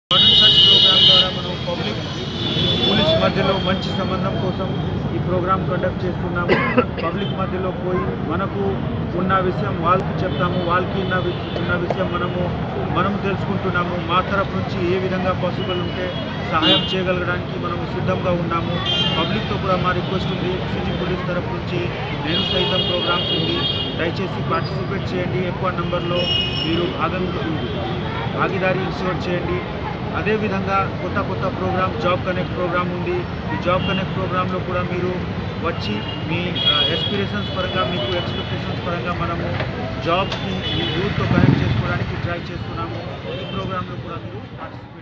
modern search programme ద్వారా మనం public police మధ్యలో మంచి సంబంధం కోసం ఈ ప్రోగ్రామ్ కండక్ట్ చేస్తున్నాము పబ్లిక్ మధ్యలో పోయి మనకు ఉన్న విషయం వాళ్ళకి చెప్తాము వాళ్ళకి ఉన్న వి- ఉన్న విషయం మనము మనం తెలుసుకుంటున్నాము మా తరపు నుంచి ఏ విధంగా పాసిబుల్ ఉంటే సహాయం చేయగలగడానికి మనము సిద్ధంగా ఉన్నాము పబ్లిక్తో కూడా మా రిక్వెస్ట్ ఉంది సిటీ పోలీస్ తరపు నుంచి నేను సైతం ప్రోగ్రామ్స్ ఉంది దయచేసి పార్టిసిపేట్ చేయండి ఎక్కువ నెంబర్లో మీరు భాగం భాగీదారీ ఇన్సూర్ చేయండి అదేవిధంగా కొత్త కొత్త ప్రోగ్రామ్ జాబ్ కనెక్ట్ ప్రోగ్రామ్ ఉంది ఈ జాబ్ కనెక్ట్ ప్రోగ్రాంలో కూడా మీరు వచ్చి మీ ఎక్స్పీరియన్స్ పరంగా మీకు ఎక్స్పెక్టేషన్స్ పరంగా మనము జాబ్కి మీ యూత్తో కనెక్ట్ చేసుకోవడానికి ట్రై చేస్తున్నాము ఈ ప్రోగ్రాంలో కూడా మీరు పార్టిసిపేట్